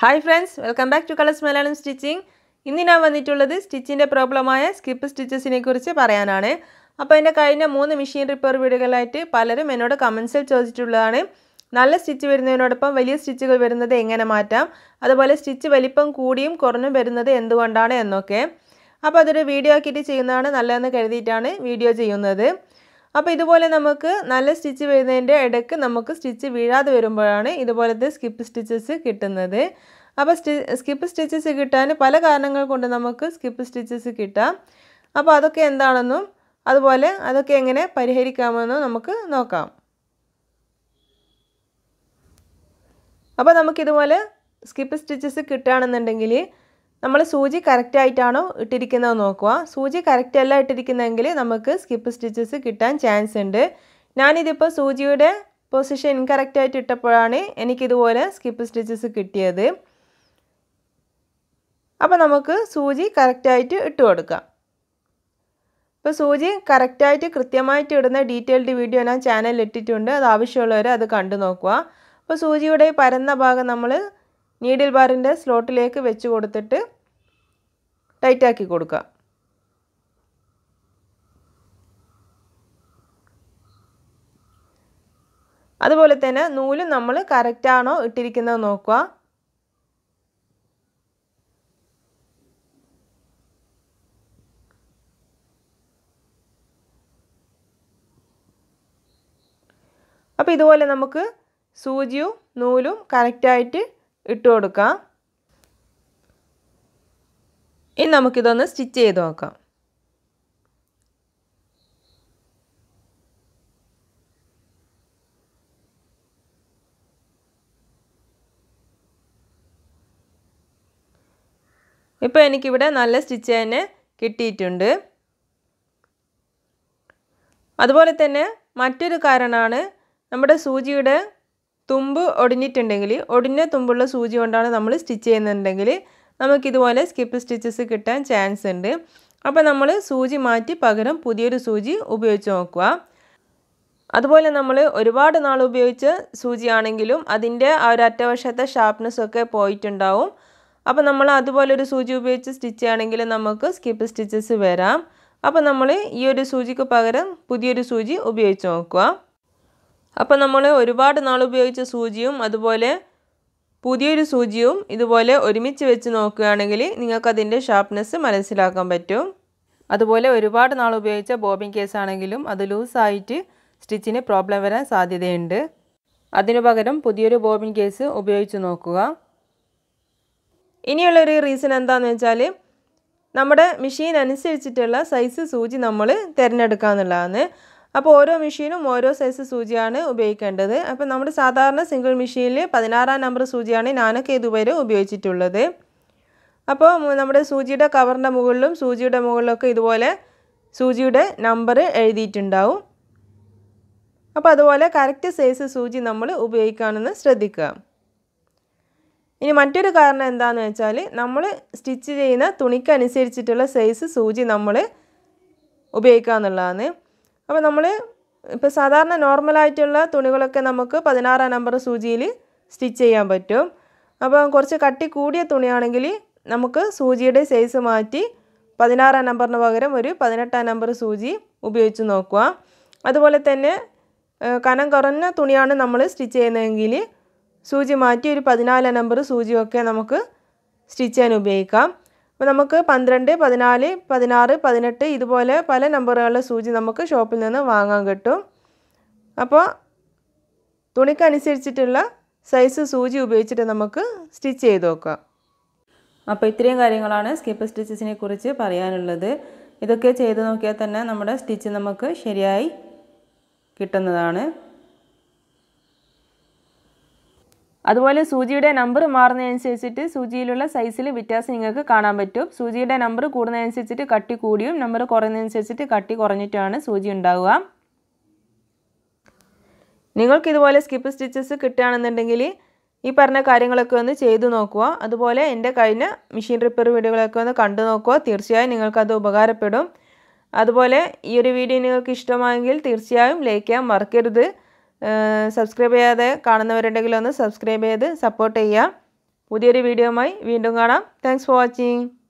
hi friends welcome back to colours Malayalam stitching ഇന്ന് ഞാൻ വന്നിട്ടുള്ളത് സ്റ്റിച്ചിൻ്റെ പ്രോബ്ലമായ സ്കിപ്പ് സ്റ്റിച്ചസിനെ കുറിച്ച് പറയാനാണ് അപ്പോൾ എൻ്റെ കഴിഞ്ഞ മൂന്ന് മെഷീൻ റിപ്പയർ വീഡിയോകളായിട്ട് പലരും എന്നോട് കമൻസിൽ ചോദിച്ചിട്ടുള്ളതാണ് നല്ല സ്റ്റിച്ച് വരുന്നതിനോടൊപ്പം വലിയ സ്റ്റിച്ചുകൾ വരുന്നത് എങ്ങനെ മാറ്റാം അതുപോലെ സ്റ്റിച്ച് വലിപ്പം കൂടിയും കുറഞ്ഞും വരുന്നത് എന്തുകൊണ്ടാണ് എന്നൊക്കെ അപ്പോൾ അതൊരു വീഡിയോ ആക്കിയിട്ട് ചെയ്യുന്നതാണ് നല്ലതെന്ന് കരുതിയിട്ടാണ് വീഡിയോ ചെയ്യുന്നത് അപ്പോൾ ഇതുപോലെ നമുക്ക് നല്ല സ്റ്റിച്ച് വരുന്നതിൻ്റെ ഇടയ്ക്ക് നമുക്ക് സ്റ്റിച്ച് വീഴാതെ വരുമ്പോഴാണ് ഇതുപോലത്തെ സ്കിപ്പ് സ്റ്റിച്ചസ് കിട്ടുന്നത് അപ്പോൾ സ്റ്റി സ്കിപ്പ് സ്റ്റിച്ചസ് കിട്ടാൻ പല കാരണങ്ങൾ കൊണ്ട് നമുക്ക് സ്കിപ്പ് സ്റ്റിച്ചസ് കിട്ടാം അപ്പോൾ അതൊക്കെ എന്താണെന്നും അതുപോലെ അതൊക്കെ എങ്ങനെ പരിഹരിക്കാമെന്നും നമുക്ക് നോക്കാം അപ്പോൾ നമുക്കിതുപോലെ സ്കിപ്പ് സ്റ്റിച്ചസ് കിട്ടുകയാണെന്നുണ്ടെങ്കിൽ നമ്മൾ സൂചി കറക്റ്റ് ആയിട്ടാണോ ഇട്ടിരിക്കുന്നത് നോക്കുക സൂചി കറക്റ്റ് അല്ല ഇട്ടിരിക്കുന്നതെങ്കിൽ നമുക്ക് സ്കിപ്പ് സ്റ്റിച്ചസ് കിട്ടാൻ ചാൻസ് ഉണ്ട് ഞാനിതിപ്പോൾ സൂചിയുടെ പൊസിഷൻ ഇൻകറക്റ്റ് ആയിട്ട് ഇട്ടപ്പോഴാണ് എനിക്കിതുപോലെ സ്കിപ്പ് സ്റ്റിച്ചസ് കിട്ടിയത് അപ്പോൾ നമുക്ക് സൂചി കറക്റ്റായിട്ട് ഇട്ട് കൊടുക്കാം ഇപ്പോൾ സൂചി കറക്റ്റായിട്ട് കൃത്യമായിട്ട് ഇടുന്ന ഡീറ്റെയിൽഡ് വീഡിയോ ഞാൻ ചാനലിൽ ഇട്ടിട്ടുണ്ട് അത് ആവശ്യമുള്ളവർ അത് കണ്ടു നോക്കുക അപ്പോൾ സൂചിയുടെ പരന്ന ഭാഗം നമ്മൾ നീഡിൽ ബാറിൻ്റെ സ്ലോട്ടിലേക്ക് വെച്ച് കൊടുത്തിട്ട് ടൈറ്റാക്കി കൊടുക്കുക അതുപോലെ തന്നെ നൂലും നമ്മൾ കറക്റ്റാണോ ഇട്ടിരിക്കുന്നത് നോക്കുക അപ്പോൾ ഇതുപോലെ നമുക്ക് സൂചിയും നൂലും കറക്റ്റായിട്ട് ഇട്ട് കൊടുക്കാം ഇനി നമുക്കിതൊന്ന് സ്റ്റിച്ച് ചെയ്ത് നോക്കാം ഇപ്പോൾ എനിക്കിവിടെ നല്ല സ്റ്റിച്ച് തന്നെ കിട്ടിയിട്ടുണ്ട് അതുപോലെ തന്നെ മറ്റൊരു കാരണമാണ് നമ്മുടെ സൂചിയുടെ തുമ്പ് ഒടിഞ്ഞിട്ടുണ്ടെങ്കിൽ ഒടിഞ്ഞ തുമ്പുള്ള സൂചി കൊണ്ടാണ് നമ്മൾ സ്റ്റിച്ച് ചെയ്യുന്നുണ്ടെങ്കിൽ നമുക്കിതുപോലെ സ്കിപ്പ് സ്റ്റിച്ചസ് കിട്ടാൻ ചാൻസ് ഉണ്ട് അപ്പോൾ നമ്മൾ സൂചി മാറ്റി പകരം പുതിയൊരു സൂചി ഉപയോഗിച്ച് നോക്കുക അതുപോലെ നമ്മൾ ഒരുപാട് നാൾ ഉപയോഗിച്ച സൂചിയാണെങ്കിലും അതിൻ്റെ ആ ഒരു അറ്റവശത്തെ ഷാർപ്നെസ് ഒക്കെ പോയിട്ടുണ്ടാവും അപ്പോൾ നമ്മൾ അതുപോലെ ഒരു സൂചി ഉപയോഗിച്ച് സ്റ്റിച്ച് ചെയ്യുകയാണെങ്കിൽ നമുക്ക് സ്കിപ്പ് സ്റ്റിച്ചസ് വരാം അപ്പോൾ നമ്മൾ ഈ ഒരു സൂചിക്ക് പകരം പുതിയൊരു സൂചി ഉപയോഗിച്ച് നോക്കുക അപ്പോൾ നമ്മൾ ഒരുപാട് നാൾ ഉപയോഗിച്ച സൂചിയും അതുപോലെ പുതിയൊരു സൂചിയും ഇതുപോലെ ഒരുമിച്ച് വെച്ച് നോക്കുകയാണെങ്കിൽ നിങ്ങൾക്കതിൻ്റെ ഷാർപ്നെസ് മനസ്സിലാക്കാൻ പറ്റും അതുപോലെ ഒരുപാട് നാൾ ഉപയോഗിച്ച ബോബിൻ കേസ് ആണെങ്കിലും അത് ലൂസായിട്ട് സ്റ്റിച്ചിന് പ്രോബ്ലം വരാൻ സാധ്യതയുണ്ട് അതിനു പകരം പുതിയൊരു ബോബിൻ കേസ് ഉപയോഗിച്ച് നോക്കുക ഇനിയുള്ളൊരു റീസൺ എന്താണെന്ന് വെച്ചാൽ നമ്മുടെ മെഷീൻ അനുസരിച്ചിട്ടുള്ള സൈസ് സൂചി നമ്മൾ തിരഞ്ഞെടുക്കുക എന്നുള്ളതാണ് അപ്പോൾ ഓരോ മെഷീനും ഓരോ സൈസ് സൂചിയാണ് ഉപയോഗിക്കേണ്ടത് അപ്പോൾ നമ്മുടെ സാധാരണ സിംഗിൾ മെഷീനിൽ പതിനാറാം നമ്പർ സൂചിയാണ് ഞാനൊക്കെ ഇതുവരെ ഉപയോഗിച്ചിട്ടുള്ളത് അപ്പോൾ നമ്മുടെ സൂചിയുടെ കവറിൻ്റെ മുകളിലും സൂചിയുടെ മുകളിലൊക്കെ ഇതുപോലെ സൂചിയുടെ നമ്പർ എഴുതിയിട്ടുണ്ടാവും അപ്പോൾ അതുപോലെ കറക്റ്റ് സൈസ് സൂചി നമ്മൾ ഉപയോഗിക്കുകയാണെന്ന് ശ്രദ്ധിക്കുക ഇനി മറ്റൊരു കാരണം എന്താണെന്ന് വെച്ചാൽ നമ്മൾ സ്റ്റിച്ച് ചെയ്യുന്ന തുണിക്കനുസരിച്ചിട്ടുള്ള സൈസ് സൂചി നമ്മൾ ഉപയോഗിക്കുക എന്നുള്ളതാണ് അപ്പോൾ നമ്മൾ ഇപ്പോൾ സാധാരണ നോർമലായിട്ടുള്ള തുണികളൊക്കെ നമുക്ക് പതിനാറാം നമ്പർ സൂചിയിൽ സ്റ്റിച്ച് ചെയ്യാൻ പറ്റും അപ്പോൾ കുറച്ച് കട്ടി കൂടിയ തുണിയാണെങ്കിൽ നമുക്ക് സൂചിയുടെ സൈസ് മാറ്റി പതിനാറാം നമ്പറിന് പകരം ഒരു പതിനെട്ടാം നമ്പർ സൂചി ഉപയോഗിച്ച് നോക്കുക അതുപോലെ തന്നെ കനം കുറഞ്ഞ തുണിയാണ് നമ്മൾ സ്റ്റിച്ച് ചെയ്യുന്നതെങ്കിൽ സൂചി മാറ്റി ഒരു പതിനാല് നമ്പർ സൂചിയൊക്കെ നമുക്ക് സ്റ്റിച്ച് ചെയ്യാൻ ഉപയോഗിക്കാം അപ്പോൾ നമുക്ക് പന്ത്രണ്ട് പതിനാല് പതിനാറ് പതിനെട്ട് ഇതുപോലെ പല നമ്പറുകളുടെ സൂചി നമുക്ക് ഷോപ്പിൽ നിന്ന് വാങ്ങാൻ കിട്ടും അപ്പോൾ തുണിക്കനുസരിച്ചിട്ടുള്ള സൈസ് സൂചി ഉപയോഗിച്ചിട്ട് നമുക്ക് സ്റ്റിച്ച് ചെയ്ത് നോക്കാം അപ്പോൾ ഇത്രയും കാര്യങ്ങളാണ് സ്കിപ്പ് സ്റ്റിച്ചസിനെ കുറിച്ച് പറയാനുള്ളത് ഇതൊക്കെ ചെയ്ത് നോക്കിയാൽ തന്നെ നമ്മുടെ സ്റ്റിച്ച് നമുക്ക് ശരിയായി കിട്ടുന്നതാണ് അതുപോലെ സൂചിയുടെ നമ്പർ മാറുന്നതനുസരിച്ചിട്ട് സൂചിയിലുള്ള സൈസിൽ വ്യത്യാസം നിങ്ങൾക്ക് കാണാൻ പറ്റും സൂചിയുടെ നമ്പർ കൂടുന്നതനുസരിച്ചിട്ട് കട്ടി കൂടിയും നമ്പർ കുറയുന്നതനുസരിച്ചിട്ട് കട്ടി കുറഞ്ഞിട്ടാണ് സൂചി ഉണ്ടാവുക നിങ്ങൾക്ക് ഇതുപോലെ സ്കിപ്പ് സ്റ്റിച്ചസ് കിട്ടുകയാണെന്നുണ്ടെങ്കിൽ ഈ പറഞ്ഞ കാര്യങ്ങളൊക്കെ ഒന്ന് ചെയ്തു നോക്കുക അതുപോലെ എൻ്റെ കഴിഞ്ഞ മെഷീൻ റിപ്പയർ വീഡിയോകളൊക്കെ ഒന്ന് കണ്ടു നോക്കുക തീർച്ചയായും നിങ്ങൾക്കത് ഉപകാരപ്പെടും അതുപോലെ ഈ ഒരു വീഡിയോ നിങ്ങൾക്ക് ഇഷ്ടമായെങ്കിൽ തീർച്ചയായും ലൈക്ക് ചെയ്യാൻ മറക്കരുത് സബ്സ്ക്രൈബ് ചെയ്യാതെ കാണുന്നവരുണ്ടെങ്കിൽ ഒന്ന് സബ്സ്ക്രൈബ് ചെയ്ത് സപ്പോർട്ട് ചെയ്യുക പുതിയൊരു വീഡിയോയുമായി വീണ്ടും കാണാം താങ്ക്സ് ഫോർ വാച്ചിങ്